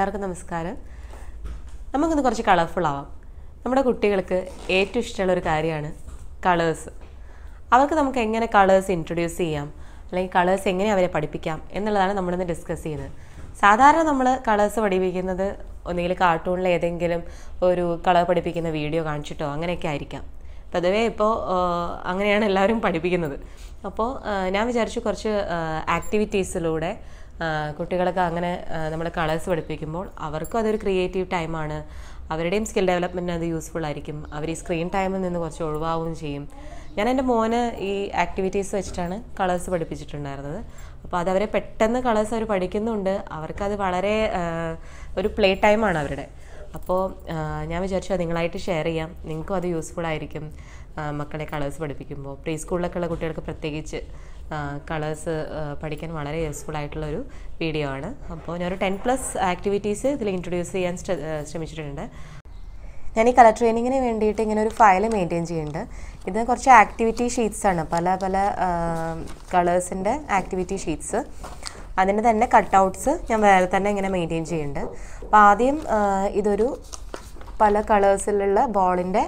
എല്ലാവർക്കും നമസ്കാരം നമുക്കിന്ന് കുറച്ച് കളർഫുൾ ആവാം നമ്മുടെ കുട്ടികൾക്ക് ഏറ്റവും ഇഷ്ടമുള്ള ഒരു കാര്യമാണ് കളേഴ്സ് അവർക്ക് നമുക്ക് എങ്ങനെ കളേഴ്സ് ഇൻട്രൊഡ്യൂസ് ചെയ്യാം അല്ലെങ്കിൽ കളേഴ്സ് എങ്ങനെ അവരെ പഠിപ്പിക്കാം എന്നുള്ളതാണ് നമ്മളിന്ന് ഡിസ്കസ് ചെയ്യുന്നത് സാധാരണ നമ്മൾ കളേഴ്സ് പഠിപ്പിക്കുന്നത് ഒന്നുകിൽ കാർട്ടൂണിൽ ഏതെങ്കിലും ഒരു കളർ പഠിപ്പിക്കുന്ന വീഡിയോ കാണിച്ചിട്ടോ അങ്ങനെയൊക്കെ ആയിരിക്കാം പൊതുവേ ഇപ്പോൾ അങ്ങനെയാണ് എല്ലാവരും പഠിപ്പിക്കുന്നത് അപ്പോൾ ഞാൻ വിചാരിച്ചു കുറച്ച് ആക്ടിവിറ്റീസിലൂടെ കുട്ടികളൊക്കെ അങ്ങനെ നമ്മൾ കളേഴ്സ് പഠിപ്പിക്കുമ്പോൾ അവർക്കും അതൊരു ക്രിയേറ്റീവ് ടൈമാണ് അവരുടെയും സ്കിൽ ഡെവലപ്മെൻറ്റിന് അത് യൂസ്ഫുൾ ആയിരിക്കും അവർ ഈ സ്ക്രീൻ ടൈമിൽ നിന്ന് കുറച്ച് ഒഴിവാവുകയും ചെയ്യും ഞാൻ എൻ്റെ മോന് ഈ ആക്ടിവിറ്റീസ് വെച്ചിട്ടാണ് കളേഴ്സ് പഠിപ്പിച്ചിട്ടുണ്ടായിരുന്നത് അപ്പോൾ അതവരെ പെട്ടെന്ന് കളേഴ്സ് അവർ പഠിക്കുന്നുണ്ട് അവർക്കത് വളരെ ഒരു പ്ലേ ടൈമാണ് അവരുടെ അപ്പോൾ ഞാൻ വിചാരിച്ചു അത് നിങ്ങളായിട്ട് ഷെയർ ചെയ്യാം നിങ്ങൾക്കും അത് യൂസ്ഫുൾ ആയിരിക്കും മക്കളെ കളേഴ്സ് പഠിപ്പിക്കുമ്പോൾ പ്രീ സ്കൂളിലൊക്കെ ഉള്ള കുട്ടികൾക്ക് പ്രത്യേകിച്ച് കളേഴ്സ് പഠിക്കാൻ വളരെ യൂസ്ഫുൾ ആയിട്ടുള്ള ഒരു വീഡിയോ ആണ് അപ്പോൾ ഞാനൊരു ടെൻ പ്ലസ് ആക്ടിവിറ്റീസ് ഇതിൽ ഇൻട്രൊഡ്യൂസ് ചെയ്യാൻ ശ്രമിച്ചിട്ടുണ്ട് ഞാൻ ഈ കളർ ട്രെയിനിങ്ങിന് വേണ്ടിയിട്ട് ഇങ്ങനെ ഒരു ഫയൽ മെയിൻറ്റെയിൻ ചെയ്യുന്നുണ്ട് ഇത് കുറച്ച് ആക്ടിവിറ്റി ഷീറ്റ്സ് ആണ് പല പല കളേഴ്സിൻ്റെ ആക്ടിവിറ്റി ഷീറ്റ്സ് അതിന് തന്നെ കട്ടൗട്ട്സ് ഞാൻ വേറെ തന്നെ ഇങ്ങനെ മെയിൻറ്റെയിൻ ചെയ്യുന്നുണ്ട് അപ്പോൾ ആദ്യം ഇതൊരു പല കളേഴ്സിലുള്ള ബോളിൻ്റെ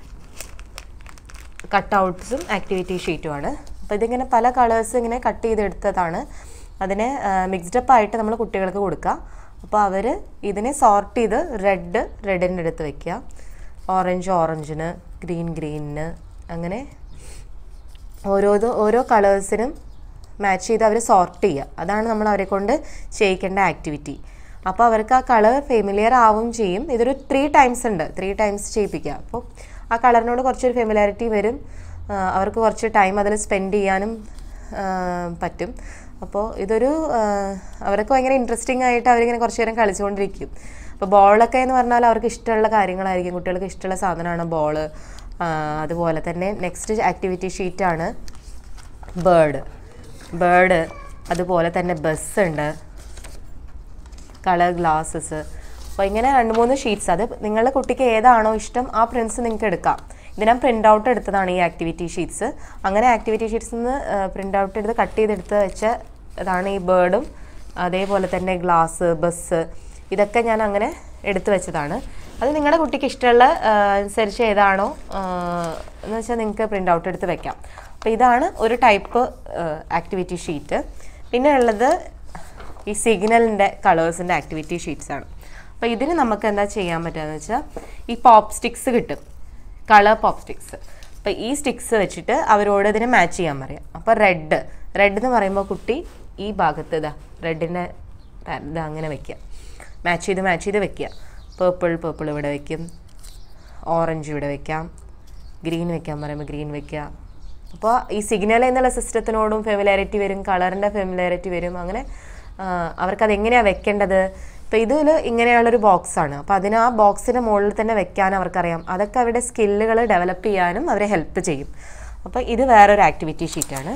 കട്ടൗട്ട്സും ആക്ടിവിറ്റി ഷീറ്റുമാണ് അപ്പോൾ ഇതിങ്ങനെ പല കളേഴ്സ് ഇങ്ങനെ കട്ട് ചെയ്തെടുത്തതാണ് അതിനെ മിക്സ്ഡപ്പ് ആയിട്ട് നമ്മൾ കുട്ടികൾക്ക് കൊടുക്കുക അപ്പോൾ അവർ ഇതിനെ സോർട്ട് ചെയ്ത് റെഡ് റെഡിൻ്റെ അടുത്ത് വെക്കുക ഓറഞ്ച് ഓറഞ്ചിന് ഗ്രീൻ ഗ്രീനിന് അങ്ങനെ ഓരോ ഓരോ കളേഴ്സിനും മാച്ച് ചെയ്ത് അവർ സോർട്ട് ചെയ്യുക അതാണ് നമ്മൾ അവരെ കൊണ്ട് ചെയ്യിക്കേണ്ട ആക്ടിവിറ്റി അപ്പോൾ അവർക്ക് ആ കളർ ഫെമിലിയർ ആവും ചെയ്യും ഇതൊരു ത്രീ ടൈംസ് ഉണ്ട് ത്രീ ടൈംസ് ചെയ്യിപ്പിക്കുക അപ്പോൾ ആ കളറിനോട് കുറച്ചൊരു ഫെമിലാരിറ്റി വരും അവർക്ക് കുറച്ച് ടൈം അതിൽ സ്പെൻഡ് ചെയ്യാനും പറ്റും അപ്പോൾ ഇതൊരു അവർക്ക് ഭയങ്കര ഇൻട്രസ്റ്റിംഗ് ആയിട്ട് അവരിങ്ങനെ കുറച്ച് നേരം കളിച്ചുകൊണ്ടിരിക്കും അപ്പോൾ ബോളൊക്കെ എന്ന് പറഞ്ഞാൽ അവർക്ക് ഇഷ്ടമുള്ള കാര്യങ്ങളായിരിക്കും കുട്ടികൾക്ക് ഇഷ്ടമുള്ള സാധനമാണ് ബോള് അതുപോലെ തന്നെ നെക്സ്റ്റ് ആക്ടിവിറ്റി ഷീറ്റാണ് ബേർഡ് ബേർഡ് അതുപോലെ തന്നെ ബസ് ഉണ്ട് കളർ ഗ്ലാസ്സസ് അപ്പോൾ ഇങ്ങനെ രണ്ട് മൂന്ന് ഷീറ്റ്സ് അത് നിങ്ങളുടെ കുട്ടിക്ക് ഏതാണോ ഇഷ്ടം ആ പ്രിൻസ് നിങ്ങൾക്ക് എടുക്കാം ഇത് ഞാൻ പ്രിൻ്റ് ഔട്ട് എടുത്തതാണ് ഈ ആക്ടിവിറ്റി ഷീറ്റ്സ് അങ്ങനെ ആക്ടിവിറ്റി ഷീറ്റ്സിൽ നിന്ന് പ്രിൻ്റ് ഔട്ട് എടുത്ത് കട്ട് ചെയ്തെടുത്ത് വെച്ച ഇതാണ് ഈ ബേർഡും അതേപോലെ തന്നെ ഗ്ലാസ് ബസ് ഇതൊക്കെ ഞാൻ അങ്ങനെ എടുത്തു വെച്ചതാണ് അത് നിങ്ങളുടെ കുട്ടിക്ക് ഇഷ്ടമുള്ള അനുസരിച്ച് ഏതാണോ എന്ന് വെച്ചാൽ നിങ്ങൾക്ക് പ്രിൻ്റ് ഔട്ട് എടുത്ത് വെക്കാം അപ്പോൾ ഇതാണ് ഒരു ടൈപ്പ് ആക്ടിവിറ്റി ഷീറ്റ് പിന്നെ ഉള്ളത് ഈ സിഗ്നലിൻ്റെ കളേഴ്സിൻ്റെ ആക്ടിവിറ്റി ഷീറ്റ്സ് ആണ് അപ്പോൾ ഇതിന് നമുക്ക് എന്താ ചെയ്യാൻ പറ്റുകയെന്ന് വെച്ചാൽ ഈ പോപ്പ് സ്റ്റിക്സ് കിട്ടും കളർ പോപ്പ് സ്റ്റിക്സ് അപ്പോൾ ഈ സ്റ്റിക്സ് വെച്ചിട്ട് അവരോട് ഇതിനെ മാച്ച് ചെയ്യാൻ പറയാം അപ്പോൾ റെഡ് റെഡ് എന്ന് പറയുമ്പോൾ കുട്ടി ഈ ഭാഗത്ത് ഇതാ റെഡിൻ്റെ ഇതാ അങ്ങനെ വെക്കുക മാച്ച് ചെയ്ത് മാച്ച് ചെയ്ത് വെക്കുക പേർപ്പിൾ പേർപ്പിൾ ഇവിടെ വെക്കും ഓറഞ്ച് ഇവിടെ വെക്കാം ഗ്രീൻ വെക്കാൻ പറയുമ്പോൾ ഗ്രീൻ വെക്കുക അപ്പോൾ ഈ സിഗ്നൽ എന്നുള്ള സിസ്റ്റത്തിനോടും ഫെമിലാരിറ്റി വരും കളറിൻ്റെ ഫെമിലാരിറ്റി വരും അങ്ങനെ അവർക്കത് എങ്ങനെയാണ് വെക്കേണ്ടത് ഇപ്പോൾ ഇതിൽ ഇങ്ങനെയുള്ളൊരു ബോക്സാണ് അപ്പോൾ അതിന് ആ ബോക്സിൻ്റെ മുകളിൽ തന്നെ വെക്കാൻ അവർക്കറിയാം അതൊക്കെ അവരുടെ സ്കില്ലുകൾ ഡെവലപ്പ് ചെയ്യാനും അവരെ ഹെൽപ്പ് ചെയ്യും അപ്പോൾ ഇത് വേറൊരു ആക്ടിവിറ്റി ഷീറ്റാണ്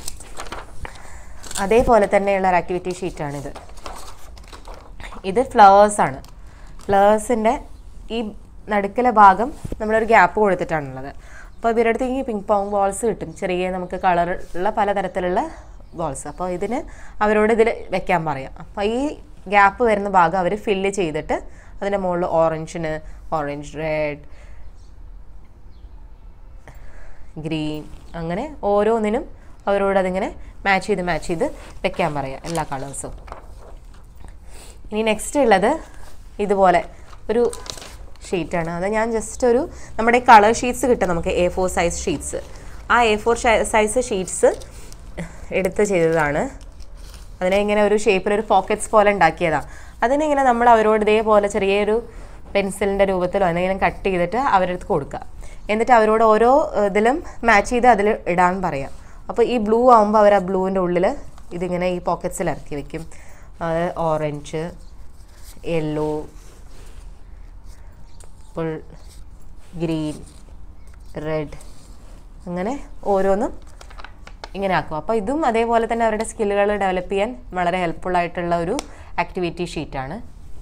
അതേപോലെ തന്നെയുള്ള ഒരു ആക്ടിവിറ്റി ഷീറ്റാണിത് ഇത് ഫ്ലവേഴ്സാണ് ഫ്ലവേഴ്സിൻ്റെ ഈ നടുക്കിലെ ഭാഗം നമ്മളൊരു ഗ്യാപ്പ് കൊടുത്തിട്ടാണുള്ളത് അപ്പോൾ ഇവരുടെ അടുത്ത് ഈ പിങ് പോങ് ബോൾസ് കിട്ടും ചെറിയ നമുക്ക് കളറുള്ള പലതരത്തിലുള്ള ബോൾസ് അപ്പോൾ ഇതിന് അവരോട് ഇതിൽ വെക്കാൻ പറയാം അപ്പോൾ ഈ ഗ്യാപ്പ് വരുന്ന ഭാഗം അവർ ഫില്ല് ചെയ്തിട്ട് അതിൻ്റെ മുകളിൽ ഓറഞ്ചിന് ഓറഞ്ച് റെഡ് ഗ്രീൻ അങ്ങനെ ഓരോന്നിനും അവരോട് അതിങ്ങനെ മാച്ച് ചെയ്ത് മാച്ച് ചെയ്ത് വെക്കാൻ പറയാം എല്ലാ കളേഴ്സും ഇനി നെക്സ്റ്റ് ഉള്ളത് ഇതുപോലെ ഒരു ഷീറ്റാണ് അത് ഞാൻ ജസ്റ്റ് ഒരു നമ്മുടെ കളർ ഷീറ്റ്സ് കിട്ടും നമുക്ക് എ ഫോർ സൈസ് ഷീറ്റ്സ് ആ എ ഫോർ സൈസ് ഷീറ്റ്സ് എടുത്ത് ചെയ്തതാണ് അതിനെ ഇങ്ങനെ ഒരു ഷേപ്പിൽ ഒരു പോക്കറ്റ്സ് പോലെ ഉണ്ടാക്കിയതാണ് അതിനിങ്ങനെ നമ്മൾ അവരോട് ഇതേപോലെ ചെറിയൊരു പെൻസിലിൻ്റെ രൂപത്തിലോ എന്തെങ്കിലും കട്ട് ചെയ്തിട്ട് അവരടുത്ത് കൊടുക്കുക എന്നിട്ട് അവരോട് ഓരോ ഇതിലും മാച്ച് ചെയ്ത് അതിൽ ഇടാൻ പറയാം അപ്പോൾ ഈ ബ്ലൂ ആകുമ്പോൾ അവർ ആ ബ്ലൂവിൻ്റെ ഉള്ളിൽ ഇതിങ്ങനെ ഈ പോക്കറ്റ്സിൽ ഇറക്കി വെക്കും അത് ഓറഞ്ച് യെല്ലോ പിൾ ഗ്രീൻ റെഡ് അങ്ങനെ ഓരോന്നും ഇങ്ങനെ ആക്കും അപ്പോൾ ഇതും അതേപോലെ തന്നെ അവരുടെ സ്കില്ലുകൾ ഡെവലപ്പ് ചെയ്യാൻ വളരെ ഹെൽപ്ഫുൾ ആയിട്ടുള്ള ഒരു ആക്ടിവിറ്റി ഷീറ്റാണ്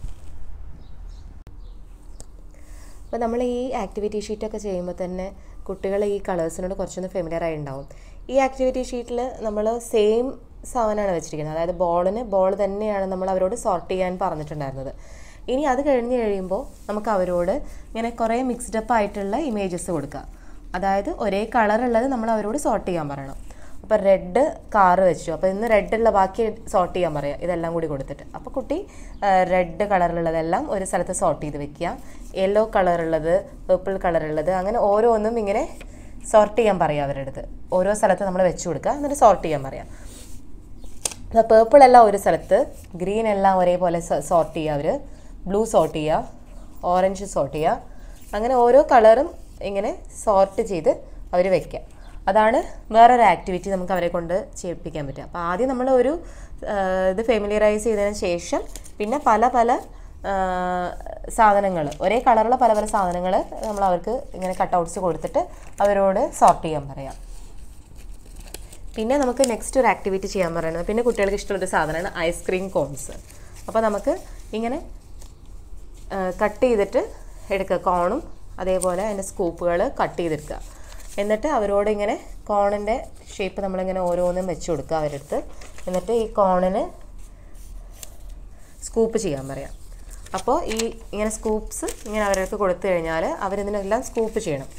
അപ്പോൾ നമ്മൾ ഈ ആക്ടിവിറ്റി ഷീറ്റൊക്കെ ചെയ്യുമ്പോൾ തന്നെ കുട്ടികൾ ഈ കളേഴ്സിനോട് കുറച്ചൊന്ന് ഫെമിലിയർ ആയി ഉണ്ടാവും ഈ ആക്ടിവിറ്റി ഷീറ്റിൽ നമ്മൾ സെയിം സാധനമാണ് വെച്ചിരിക്കുന്നത് അതായത് ബോളിന് ബോൾ തന്നെയാണ് നമ്മൾ അവരോട് സോർട്ട് ചെയ്യാൻ പറഞ്ഞിട്ടുണ്ടായിരുന്നത് ഇനി അത് കഴിഞ്ഞ് കഴിയുമ്പോൾ നമുക്ക് അവരോട് ഇങ്ങനെ കുറേ മിക്സ്ഡ് അപ്പ് ആയിട്ടുള്ള ഇമേജസ് കൊടുക്കുക അതായത് ഒരേ കളറുള്ളത് നമ്മൾ അവരോട് സോർട്ട് ചെയ്യാൻ പറയണം അപ്പോൾ റെഡ് കാറ് വെച്ചു അപ്പോൾ ഇന്ന് റെഡുള്ള ബാക്കി സോർട്ട് ചെയ്യാൻ പറയാം ഇതെല്ലാം കൂടി കൊടുത്തിട്ട് അപ്പോൾ കുട്ടി റെഡ് കളറിലുള്ളതെല്ലാം ഒരു സ്ഥലത്ത് സോർട്ട് ചെയ്ത് വെക്കുക യെല്ലോ കളറുള്ളത് പേർപ്പിൾ കളറുള്ളത് അങ്ങനെ ഓരോന്നും ഇങ്ങനെ സോർട്ട് ചെയ്യാൻ പറയാം അവരുടെ അടുത്ത് ഓരോ സ്ഥലത്ത് നമ്മൾ വെച്ച് കൊടുക്കുക എന്നിട്ട് സോർട്ട് ചെയ്യാൻ പറയാം അപ്പോൾ പേർപ്പിൾ എല്ലാം ഒരു സ്ഥലത്ത് ഗ്രീൻ എല്ലാം ഒരേപോലെ സോർട്ട് ചെയ്യുക അവർ ബ്ലൂ സോർട്ട് ചെയ്യുക ഓറഞ്ച് സോർട്ട് ചെയ്യുക അങ്ങനെ ഓരോ കളറും ഇങ്ങനെ സോർട്ട് ചെയ്ത് അവർ വെക്കുക അതാണ് വേറൊരു ആക്ടിവിറ്റി നമുക്ക് അവരെ കൊണ്ട് ചെയ്യിപ്പിക്കാൻ പറ്റുക അപ്പോൾ ആദ്യം നമ്മൾ ഒരു ആ, ഇത് ഫെമിലിയറൈസ് ചെയ്തതിന് ശേഷം പിന്നെ പല പല സാധനങ്ങൾ ഒരേ കളറുള്ള പല പല സാധനങ്ങൾ നമ്മൾ അവർക്ക് ഇങ്ങനെ കട്ടൗട്ട്സ് കൊടുത്തിട്ട് അവരോട് സോർട്ട് ചെയ്യാൻ പറയാം പിന്നെ നമുക്ക് നെക്സ്റ്റ് ഒരു ആക്ടിവിറ്റി ചെയ്യാൻ പറയുന്നത് പിന്നെ കുട്ടികൾക്ക് ഇഷ്ടമുള്ളൊരു സാധനമാണ് ഐസ്ക്രീം കോൺസ് അപ്പോൾ നമുക്ക് ഇങ്ങനെ കട്ട് ചെയ്തിട്ട് എടുക്കുക കോണും അതേപോലെ അതിൻ്റെ സ്കൂപ്പുകൾ കട്ട് ചെയ്തെടുക്കുക എന്നിട്ട് അവരോട് ഇങ്ങനെ കോണിൻ്റെ ഷേപ്പ് നമ്മളിങ്ങനെ ഓരോന്നും വെച്ച് കൊടുക്കുക അവരുടെ അടുത്ത് എന്നിട്ട് ഈ കോണിന് സ്കൂപ്പ് ചെയ്യാൻ പറയാം അപ്പോൾ ഈ ഇങ്ങനെ സ്കൂപ്സ് ഇങ്ങനെ അവർക്ക് കൊടുത്തു കഴിഞ്ഞാൽ അവരിതിനെല്ലാം സ്കൂപ്പ് ചെയ്യണം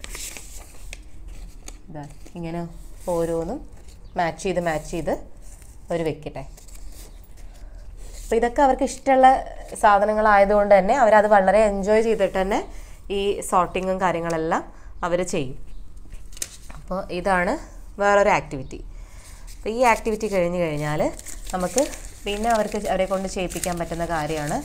ഇതാ ഇങ്ങനെ ഓരോന്നും മാച്ച് ചെയ്ത് മാച്ച് ചെയ്ത് അവർ വെക്കട്ടെ അപ്പോൾ ഇതൊക്കെ അവർക്ക് ഇഷ്ടമുള്ള സാധനങ്ങളായതുകൊണ്ട് തന്നെ അവരത് വളരെ എൻജോയ് ചെയ്തിട്ട് തന്നെ ഈ സോർട്ടിങ്ങും കാര്യങ്ങളെല്ലാം അവർ ചെയ്യും അപ്പോൾ ഇതാണ് വേറൊരു ആക്ടിവിറ്റി അപ്പോൾ ഈ ആക്ടിവിറ്റി കഴിഞ്ഞ് കഴിഞ്ഞാൽ നമുക്ക് പിന്നെ അവർക്ക് അവരെ കൊണ്ട് ചെയ്യിപ്പിക്കാൻ പറ്റുന്ന കാര്യമാണ്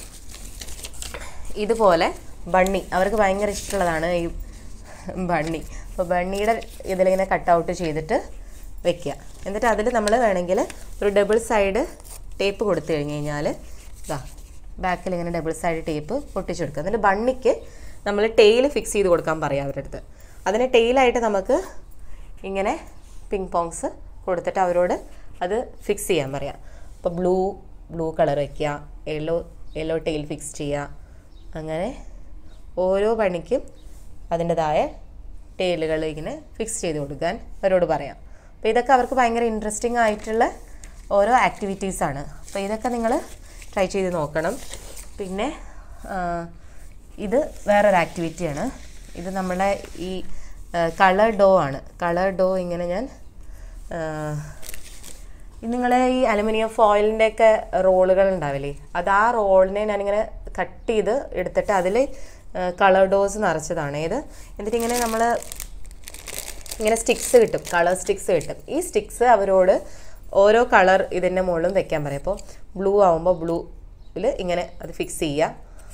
ഇതുപോലെ ബണ്ണി അവർക്ക് ഭയങ്കര ഇഷ്ടമുള്ളതാണ് ഈ ബണ്ണി അപ്പോൾ ബണ്ണിയുടെ ഇതിലിങ്ങനെ കട്ട് ഔട്ട് ചെയ്തിട്ട് വെക്കുക എന്നിട്ട് അതിൽ നമ്മൾ വേണമെങ്കിൽ ഒരു ഡബിൾ സൈഡ് ടേപ്പ് കൊടുത്തു കഴിഞ്ഞ് കഴിഞ്ഞാൽ ഇതാ ബാക്കിൽ ഇങ്ങനെ ഡബിൾ സൈഡ് ടേപ്പ് പൊട്ടിച്ചു കൊടുക്കുക എന്നിട്ട് ബണ്ണിക്ക് നമ്മൾ ടെയിൽ ഫിക്സ് ചെയ്ത് കൊടുക്കാൻ പറയാം അവരുടെ അടുത്ത് അതിന് ടെയിലായിട്ട് നമുക്ക് ഇങ്ങനെ പിങ് പോങ്സ് കൊടുത്തിട്ട് അവരോട് അത് ഫിക്സ് ചെയ്യാൻ പറയാം അപ്പോൾ ബ്ലൂ ബ്ലൂ കളർ വയ്ക്കുക യെല്ലോ യെല്ലോ ടെയിൽ ഫിക്സ് ചെയ്യുക അങ്ങനെ ഓരോ പണിക്കും അതിൻ്റെതായ ടെയിലുകൾ ഇങ്ങനെ ഫിക്സ് ചെയ്ത് കൊടുക്കാൻ അവരോട് പറയാം അപ്പോൾ ഇതൊക്കെ അവർക്ക് ഭയങ്കര ഇൻട്രസ്റ്റിംഗ് ആയിട്ടുള്ള ഓരോ ആക്ടിവിറ്റീസാണ് അപ്പോൾ ഇതൊക്കെ നിങ്ങൾ ട്രൈ ചെയ്ത് നോക്കണം പിന്നെ ആ, ഇത് വേറൊരു ആക്ടിവിറ്റിയാണ് ഇത് നമ്മുടെ ഈ കളർ ഡോ ആണ് കളർ ഡോ ഇങ്ങനെ ഞാൻ ആ, നിങ്ങളെ ഈ അലുമിനിയം ഫോയിലിൻ്റെ ഒക്കെ റോളുകൾ ഉണ്ടാവില്ലേ അത് ആ റോളിനെ ഞാനിങ്ങനെ കട്ട് ചെയ്ത് എടുത്തിട്ട് അതിൽ കളർ ഡോസ് നിറച്ചതാണ് ഇത് എന്നിട്ട് ഇങ്ങനെ നമ്മൾ ഇങ്ങനെ സ്റ്റിക്സ് കിട്ടും കളർ സ്റ്റിക്സ് കിട്ടും ഈ സ്റ്റിക്സ് അവരോട് ഓരോ കളർ ഇതിൻ്റെ മുകളിലും വെക്കാൻ പറയും അപ്പോൾ ബ്ലൂ ആവുമ്പോൾ ബ്ലൂവിൽ ഇങ്ങനെ അത് ഫിക്സ് ചെയ്യുക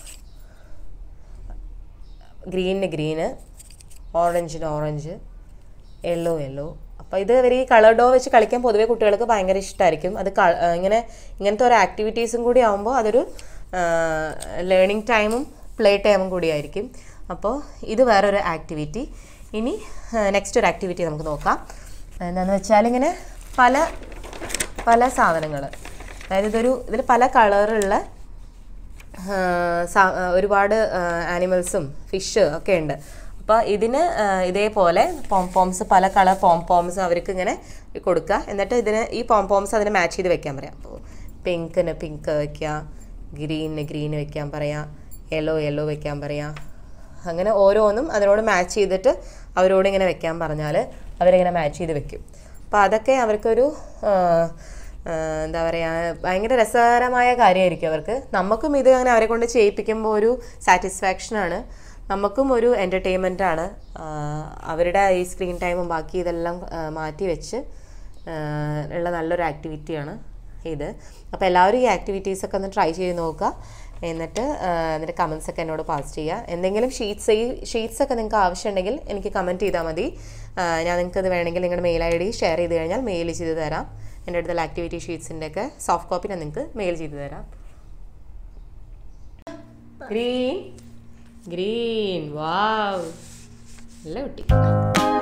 ഗ്രീനിന് ഗ്രീന് ഓറഞ്ചിന് ഓറഞ്ച് യെല്ലോ യെല്ലോ അപ്പോൾ ഇത് ഇവർ ഈ കളർ ഡോ വെച്ച് കളിക്കാൻ പൊതുവേ കുട്ടികൾക്ക് ഭയങ്കര ഇഷ്ടമായിരിക്കും അത് ക- ആ, ഇങ്ങനെ ഇങ്ങനത്തെ ഒരു ആക്ടിവിറ്റീസും കൂടി ആകുമ്പോൾ അതൊരു ലേണിംഗ് ടൈമും പ്ലേ ടൈമും കൂടി ആയിരിക്കും അപ്പോൾ ഇത് വേറൊരു ആക്ടിവിറ്റി ഇനി നെക്സ്റ്റ് ഒരു ആക്ടിവിറ്റി നമുക്ക് നോക്കാം എന്താണെന്ന് വെച്ചാൽ ഇങ്ങനെ പല പല സാധനങ്ങൾ അതായത് ഇതൊരു ഇതിൽ പല കളറുള്ള ആ, സ- ആ, ഒരുപാട് ആനിമൽസും ഫിഷ് ഒക്കെ ഉണ്ട് അപ്പോൾ ഇതിന് ആ, ഇതേപോലെ പോംപോംസ് പല കളർ പോംപോംസ് അവർക്ക് ഇങ്ങനെ കൊടുക്കുക എന്നിട്ട് ഇതിന് ഈ പോംപോംസ് അതിന് മാച്ച് ചെയ്ത് വെക്കാൻ പറയാം അപ്പോൾ പിങ്കിന് പിങ്ക് വെക്കുക ഗ്രീനിന് ഗ്രീൻ വെക്കാൻ പറയാം യെല്ലോ യെല്ലോ വെക്കാൻ പറയാം അങ്ങനെ ഓരോന്നും അതിനോട് മാച്ച് ചെയ്തിട്ട് അവരോട് ഇങ്ങനെ വെക്കാൻ പറഞ്ഞാൽ അവരിങ്ങനെ മാച്ച് ചെയ്ത് വെക്കും അപ്പോൾ അതൊക്കെ അവർക്കൊരു ആ, ആ, എന്താ പറയുക ഭയങ്കര രസകരമായ കാര്യമായിരിക്കും അവർക്ക് നമുക്കും ഇത് അങ്ങനെ അവരെ കൊണ്ട് ചെയ്യിപ്പിക്കുമ്പോൾ ഒരു സാറ്റിസ്ഫാക്ഷനാണ് നമുക്കും ഒരു എൻ്റർടൈൻമെൻ്റ് ആണ് ആ, അവരുടെ ഈ സ്ക്രീൻ ടൈമും ബാക്കി ഇതെല്ലാം ആ, മാറ്റി വെച്ച് ആ, ഉള്ള നല്ലൊരു ആക്ടിവിറ്റിയാണ് ഇത് അപ്പോൾ എല്ലാവരും ഈ ആക്ടിവിറ്റീസ് ഒക്കെ ഒന്ന് ട്രൈ ചെയ്ത് നോക്കുക എന്നിട്ട് ആ, എന്നിട്ട് കമൻസ് ഒക്കെ എന്നോട് പാസ് ചെയ്യുക എന്തെങ്കിലും ഷീറ്റ്സ് ഈ ഷീറ്റ്സ് ഒക്കെ നിങ്ങൾക്ക് ആവശ്യമുണ്ടെങ്കിൽ എനിക്ക് കമൻറ്റ് ചെയ്താൽ മതി ആ, ഞാൻ നിങ്ങൾക്ക് ഇത് വേണമെങ്കിൽ നിങ്ങളുടെ മെയിൽ ഐ ഡി ഷെയർ ചെയ്ത് കഴിഞ്ഞാൽ മെയിൽ ചെയ്ത് തരാം എൻ്റെ അടുത്തുള്ള ആക്ടിവിറ്റി ഷീറ്റ്സിൻ്റെ ഒക്കെ സോഫ്റ്റ് കോപ്പി ഞാൻ നിങ്ങൾക്ക് മെയിൽ ചെയ്ത് തരാം ഗ്രീൻ ഗ്രീൻ വാവ് നല്ല കുട്ടി